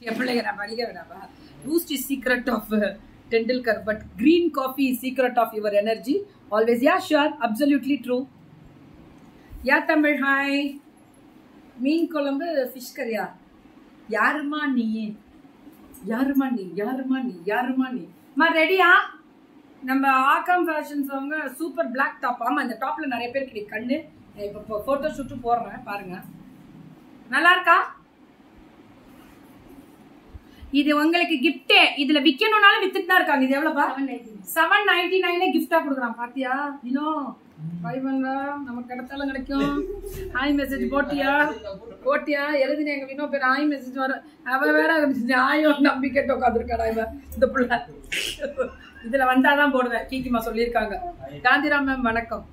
என் பிள்ளைங்க நான் படிக்க வேணாமா Boost is secret of Tendulkar but green coffee is secret of your energy always yeah sure absolutely true yeah Tamil hi மீன் குழம்பு fish கறியா யாருமா நீ யாருமா நீ யாருமா நீ யாருமா நீ மா ரெடியா நம்ம ஆக்கம் ஃபேஷன்ஸ் அவங்க சூப்பர் பிளாக் டாப் ஆமா இந்த டாப்ல நிறைய பேருக்கு நீ கண்ணு இப்போ போட்டோ ஷூட்டு போடுறேன் பாருங்க நல்லா இருக்கா இது உங்களுக்கு கிஃப்டே இதுல விக்கணும்னாலும் வித்துட்டு தான் இருக்காங்க இது எவ்வளவுப்பா செவன் நைன்டி நைனே கிஃப்டா கொடுக்குறான் பாத்தியா இன்னும் பைவங்க நமக்கு கிடைச்சாலும் கிடைக்கும் ஹாய் மெசேஜ் போட்டியா போட்டியா எழுதின எங்க வினோ பேர் ஹாய் மெசேஜ் வர அவ வேற நியாயம் நம்பிக்கை உட்காந்துருக்காடா இவ இந்த புள்ள இதுல வந்தாதான் போடுவேன் கீக்கிமா சொல்லியிருக்காங்க காந்திராம் மேம் வணக்கம்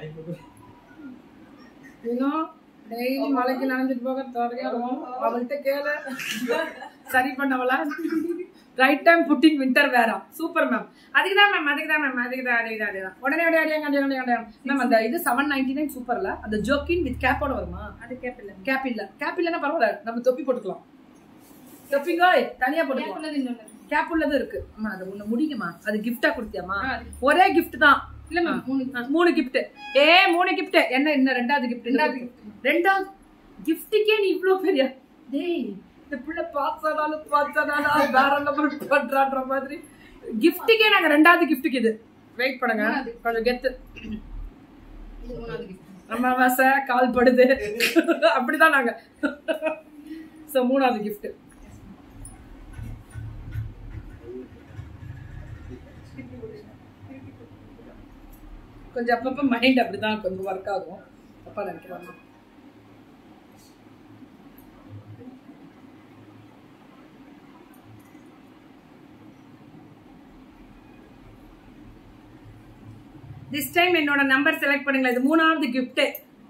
இன்னும் டெய்லி மலைக்கு நனைஞ்சிட்டு போக தொடர்யா இருக்கும் அவள்கிட்ட கேளு சரி பண்ணவளா ரைட் டைம் புட்டிங் வின்டர் வேறா சூப்பர் மேம் அதுக்கு தான் மேம் அதுக்கு தான் மேம் அதுக்கு தான் அதுக்கு தான் அதுதான் உடனே உடனே அடியாங்க அடியாங்க அடியாங்க மேம் அந்த இது செவன் நைன்டி நைன் சூப்பர்ல அந்த ஜோக்கின் வித் கேப்போட வருமா அது கேப் இல்ல கேப் இல்ல கேப் இல்லைன்னா பரவாயில்ல நம்ம தொப்பி போட்டுக்கலாம் தொப்பிங்க தனியா போட்டுக்கலாம் உள்ளது இன்னொன்னு கேப் உள்ளதும் இருக்கு அம்மா அது ஒண்ணு முடியுமா அது கிஃப்டா கொடுத்தியாமா ஆ, அது- ஒரே gift தான் இல்ல மேம் மூணு ஆ, மூணு கிஃப்ட் ஏ மூணு கிஃப்ட் என்ன இன்னும் ரெண்டாவது கிஃப்ட் ரெண்டாவது ரெண்டாவது கிஃப்ட்டுக்கே நீ இவ்ளோ பெரிய டேய் இந்த புள்ள பார்த்ததாலும் பார்த்ததாலும் வேற நம்பர் பண்றான்ற மாதிரி கிஃப்ட்டுக்கே நாங்க ரெண்டாவது கிஃப்ட்டுக்கு இது வெயிட் பண்ணுங்க மூணாவது. கொஞ்சம் கெத்து இது மூணாவது gift. அமாவாசை கால் படுது அப்படிதான் நாங்க சோ மூணாவது கிஃப்ட் கொஞ்சம் அப்பப்ப மைண்ட் அப்படிதான் கொஞ்சம் ஒர்க் ஆகும் அப்பா நினைக்கிறாங்க திஸ் டைம் என்னோட நம்பர் செலக்ட் பண்ணுங்க இது மூணாவது கிஃப்ட்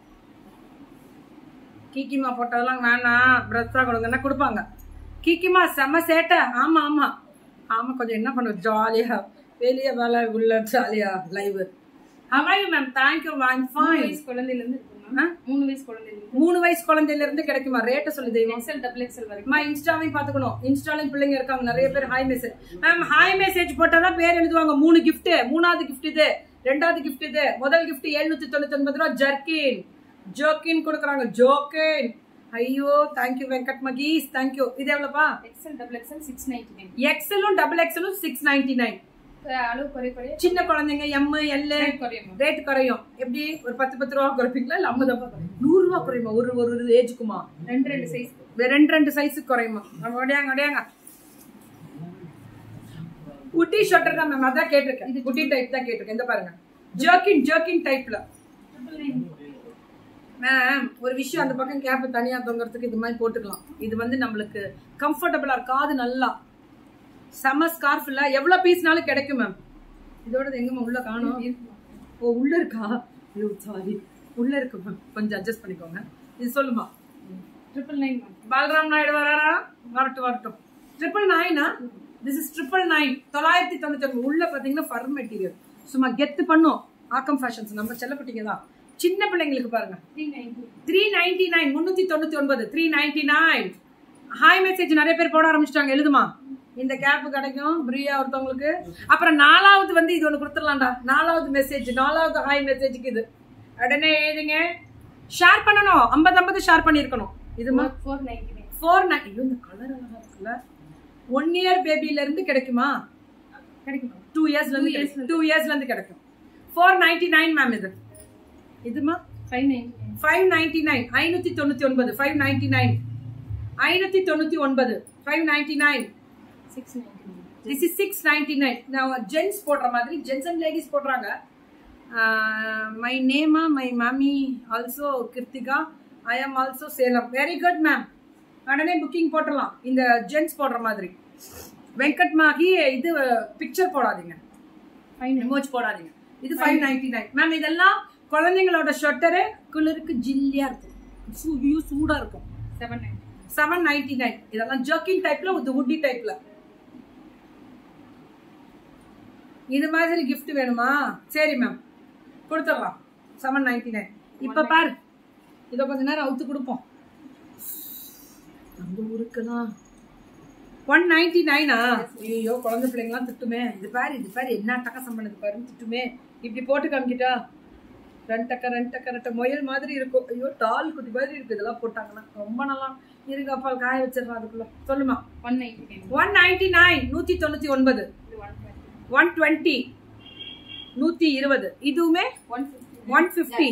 கீக்கிமா போட்டதெல்லாம் வேணாம் பிரஸ்ஸா கொடுங்கன்னா கொடுப்பாங்க கீக்கிமா செம்ம சேட்டை ஆமா ஆமா ஆமா கொஞ்சம் என்ன பண்ணுவோம் ஜாலியா வெளிய வேலை உள்ள ஜாலியா லைவ் ஹவாய் மேம் தேங்க்யூ மேம் மூணு ஃபைன் வயசு குழந்தையில இருந்து இருக்குமா மூணு வயசு குழந்தையில இருந்து மூணு வயசு குழந்தையில இருந்து கிடைக்குமா ரேட்டை சொல்லி தெய்வம் எக்ஸல் டபுள் எக்ஸல் வரைக்கும் அம்மா இன்ஸ்டாவையும் பாத்துக்கணும் இன்ஸ்டாலையும் பிள்ளைங்க இருக்காங்க நிறைய பேர் hi message ma'am hi message போட்டாதான் பேர் எழுதுவாங்க மூணு gift மூணாவது gift இது ரெண்டாவது gift இது முதல் gift 799 தொண்ணூத்தி ஒன்பது ரூபா ஜர்கின் ஜோக்கின் கொடுக்குறாங்க ஜோக்கின் ஐயோ தேங்க்யூ வெங்கட் மகீஸ் தேங்க்யூ இது எவ்வளவுப்பா XL double XL six ninety nine எக்ஸலும் டபுள் எக்ஸலும் சிக்ஸ் நைன்டி நைன் அளவு குறை குறைய சின்ன குழந்தைங்க எம் எல் rate குறையும் மேம் ரேட் குறையும் எப்படி ஒரு பத்து பத்து ரூபா குறைப்பீங்களா இல்ல ஐம்பது ரூபா நூறு ரூபா குறையுமா ஒரு ஒரு ஏஜுக்குமா ரெண்டு ரெண்டு சைஸ் ரெண்டு ரெண்டு சைஸுக்கு குறையுமா நம்ம ஒடையாங்க ஒடையாங்க உட்டி ஷர்ட்டர் தான் மேம் அதான் கேட்டிருக்கேன் இது குட்டி டைப் தான் கேட்டிருக்கேன் இந்த பாருங்க ஜர்க்கின் ஜர்க்கின் டைப்ல ட்ரிபிள் நைன் மேம் ஒரு விஷயம் அந்த பக்கம் கேப் தனியா தொங்குறதுக்கு இது மாதிரி போட்டுக்கலாம் இது வந்து நம்மளுக்கு கம்ஃபர்டபுளா காது நல்லா செம ஸ்கார்ஃப் இல்ல எவ்வளவு பீஸ்னாலும் கிடைக்கும் மேம் இதோட எங்கம்மா உள்ள காணோம் ஓ உள்ள இருக்கா ஐயோ சாரி உள்ள இருக்கு மேம் கொஞ்சம் அட்ஜஸ்ட் பண்ணிக்கோங்க இது சொல்லுமா triple nine ma'am Balaram Naidu வராரா வரட்டும் வரட்டும் ட்ரிபிள் நைனா திஸ் இஸ் ட்ரிபிள் நைன் தொள்ளாயிரத்தி தொண்ணூத்தி ஒன்பது உள்ள பாத்தீங்கன்னா ஃபர் மெட்டீரியல் சும்மா கெத்து பண்ணும் ஆக்கம் ஃபேஷன்ஸ் நம்ம செல்லப்பட்டீங்க தான் சின்ன பிள்ளைங்களுக்கு பாருங்க three ninety three ninety nine முன்னூத்தி தொண்ணூத்தி ஒன்பது three ninety nine hi message நிறைய பேர் போட ஆரம்பிச்சிட்டாங்க எழுதுமா இந்த கேப் கிடைக்கும் ஃப்ரீயா ஒருத்தவங்களுக்கு அப்புறம் நாலாவது வந்து இது ஒன்று கொடுத்துடலாம்டா நாலாவது மெசேஜ் நாலாவது ஹாய் மெசேஜுக்கு இது உடனே எழுதுங்க ஷேர் பண்ணணும் ஐம்பது ஐம்பது ஷேர் பண்ணியிருக்கணும் இதுமா four ninety nine four nine ஐயோ இந்த கலர் அழகா இருக்குல்ல ஒன் இயர் பேபில இருந்து கிடைக்குமா கிடைக்கும் மேம் டூ இயர்ஸ்ல இருந்து டூ இயர்ஸ்ல இருந்து கிடைக்கும் ஃபோர் நைன்டி நைன் மேம் இது இதுமா five ninety nine five ninety nine ஐநூத்தி தொண்ணூத்தி ஒன்பது ஃபைவ் நைன்டி நைன் ஐநூத்தி தொண்ணூத்தி ஒன்பது five ninety nine six ninety nine this is six ninety nine நான் ஜென்ஸ் போடுற மாதிரி ஜென்ஸ் அண்ட் லேடிஸ் போடுறாங்க மை நேமா மை மாமி also Kiruthika I am also Salem very good ma'am உடனே புக்கிங் போட்டுடலாம் இந்த ஜென்ஸ் போடுற மாதிரி வெங்கட் மாகி இது பிக்சர் போடாதீங்க ஃபைவ் எமோஜ் போடாதீங்க இது ஃபைவ் நைன்டி நைன் மேம் இதெல்லாம் குழந்தைங்களோட ஷொட்டரு குளிருக்கு ஜில்லியா இருக்கும் சூ- view சூடா இருக்கும் seven ninety seven ninety nine இதெல்லாம் ஜர்க்கின் டைப்ல இது உட்டி டைப்ல இது மாதிரி gift வேணுமா சரி மேம் கொடுத்துடலாம் செவன் நைன்டி நைன் இப்ப பாரு இதை கொஞ்ச நேரம் அவுத்து கொடுப்போம் நம்ம ஊருக்கெல்லாம் ஒன் நைன்டி நைனா ஐயோ குழந்தை பிள்ளைங்களாம் திட்டுமே இது பாரு இது பாரு என்ன டக்கசம் பண்ணது பாருன்னு திட்டுமே இப்படி போட்டு காமிக்கிட்டா ரெண்டு டக்க ரெண்டு டக்க ரெட்ட முயல் மாதிரி இருக்கும் ஐயோ டால் குட்டி மாதிரி இருக்கு இதெல்லாம் போட்டாங்கன்னா ரொம்ப நல்லா இருங்க அப்பா காய வச்சிடலாம் அதுக்குள்ள சொல்லுமா one ninety nine one ninety nine நூத்தி தொண்ணூத்தி ஒன்பது இது ஒன் டுவெண்ட்டி ஒன் டுவெண்ட்டி நூத்தி இருபது இதுவுமே ஒன் ஃபிஃப்டி ஒன் பிப்டி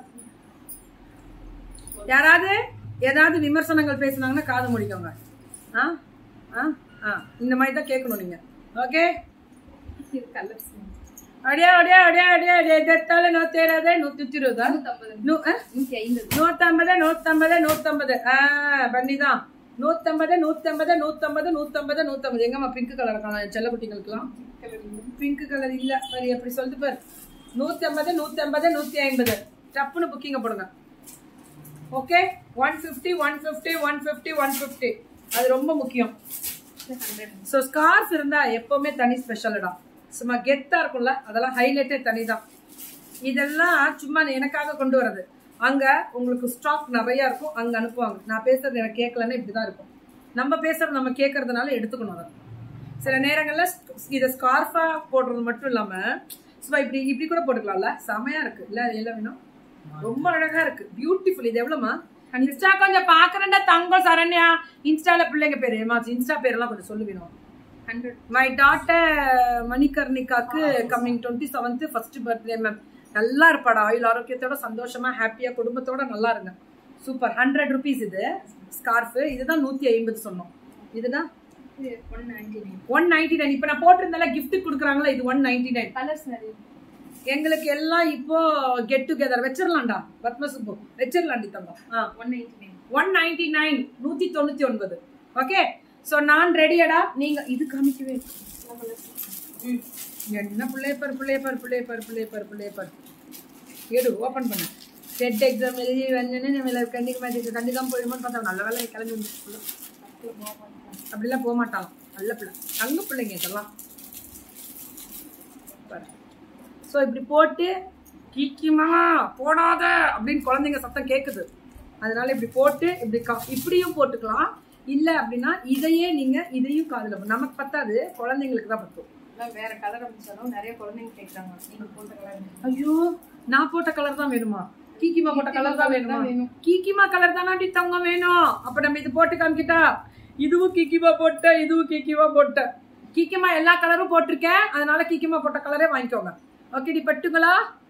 யாராவது ஏதாவது விமர்சனங்கள் பேசுனாங்கன்னா காது முடிக்கோங்க ஆ ஆ ஆ இந்த மாதிரி தான் கேட்கணும் நீங்க ஓகே இது கலர்ஸ் அடியா அடியா அடியா அடியா அடியா எத்தால நூத்தேறாது நூத்தி இருபதா நூற்றம்பது நூ ஆ? நூற்றி ஐம்பது நூத்தம்பது நூத்தம்பது நூத்தம்பது ஆ பண்ணிதான் நூத்தம்பது நூத்தம்பது நூத்தம்பது நூத்தம்பது நூத்தம்பது எங்கம்மா பிங்க் கலர் இருக்கலாம் செல்ல குட்டிகளுக்குலாம் பிங்க் கலர் இல்ல சரி எப்படி சொல்லிட்டு பாரு நூத்தி ஐம்பது நூத்தி ஐம்பது நூத்தி ஐம்பது டப்புன்னு புக்கிங்க போடுங்க okay one fifty one fifty one fifty one fifty அது ரொம்ப முக்கியம் ஹண்ட்ரட் ஸோ ஸ்கார்ஃப் இருந்தா எப்பவுமே தனி ஸ்பெஷல்டா சும்மா கெத்தா இருக்கும்ல அதெல்லாம் ஹைலைட்டே தனி தான் இதெல்லாம் சும்மா எனக்காக கொண்டு வர்றது அங்க உங்களுக்கு ஸ்டாக் நிறைய இருக்கும் அங்க அனுப்புவாங்க நான் பேசுறது எனக்கு கேட்கலன்னா இப்படிதான் இருக்கும் நம்ம பேசுறது நம்ம கேட்கறதுனால எடுத்துக்கணும் அதை சில நேரங்கள்ல இதை ஸ்கார்ஃபா போடுறது மட்டும் இல்லாம சும்மா இப்படி இப்படி கூட போட்டுக்கலாம்ல செமையா இருக்கு இல்ல எல்லாம் வேணும் ரொம்ப அழகா இருக்கு பியூட்டிஃபுல் இது எவ்வளவுமா இன்ஸ்டா கொஞ்சம் பாக்குறேன்டா தங்கம் சரண்யா இன்ஸ்டால பிள்ளைங்க பேரு ஏமா இன்ஸ்டா பேரெல்லாம் கொஞ்சம் சொல்லு வேணும் ஹண்ட்ரட் மை டாட்டர் மணிகர்ணிகாக்கு coming twenty seventh first birthday ma'am நல்லா இருப்பாடா ஆயுள் ஆரோக்கியத்தோட சந்தோஷமா ஹாப்பியா குடும்பத்தோட நல்லா இருங்க சூப்பர் ஹண்ட்ரட் ருபீஸ் இது ஸ்கார்ஃப் இதுதான் நூத்தி ஐம்பது சொன்னோம் இதுதான் இது one ninety nine one ninety nine இப்போ நான் போட்டிருந்தால gift கொடுக்குறாங்களா இது ஒன் நைன்டி நைன் கலர்ஸ் நிறைய எங்களுக்கு எல்லாம் இப்போ கெட் டுகெதர் வச்சிடலாம்டா பத்ம சுப்பு வச்சிடலாண்டி தங்கம் ஆ one ninety nine one ninety nine நூத்தி தொண்ணூத்தி ஒன்பது ஓகே ஸோ நான் ரெடியடா நீங்க இது காமிக்கவே இல்லை. ம். என்ன பிள்ளையப்பர் பிள்ளையப்பர் பிள்ளையப்பர் பிள்ளையப்பர் பிள்ளையப்பர் எடு ஓப்பன் பண்ணு டெட் எக்ஸாம் எழுதி வந்தோடனே நம்ம கண்டிக்க மாட்டேங்குது கண்டிக்காம போயிடுமோன்னு பார்த்தா நல்ல வேலை கிளம்பி வந்துச்சு அப்படிலாம் போக மாட்டான் நல்ல பிள்ளை தங்க பிள்ளைங்க இதெல்லாம் ஸோ இப்படி போட்டு கீக்கிமா போடாத அப்படின்னு குழந்தைங்க சத்தம் கேட்குது அதனால இப்படி போட்டு இப்படி கா- இப்படியும் போட்டுக்கலாம் இல்லை அப்படின்னா இதையே நீங்க இதையும் காதுல போ- நமக்கு பத்தாது குழந்தைங்களுக்கு தான் பத்தும் எல்லாம் வேற கலர் அமைச்சாலும் நிறைய குழந்தைங்க கேட்குறாங்க நீங்க போட்ட கலர் ஐயோ நான் போட்ட கலர் தான் வேணுமா கீக்கிமா போட்ட கலர் தான் வேணுமா வேணும். கீக்கிமா கலர் தானாடி தங்கம் வேணும் அப்ப நம்ம இது போட்டு காமிக்கிட்டா இதுவும் கீக்கிமா போட்ட இதுவும் கீக்கிமா போட்ட கீக்கிமா எல்லா கலரும் போட்டிருக்கேன் அதனால கீக்கிமா போட்ட கலரே வாங்கிக்கோங்க ஓகேடி பட்டுங்களா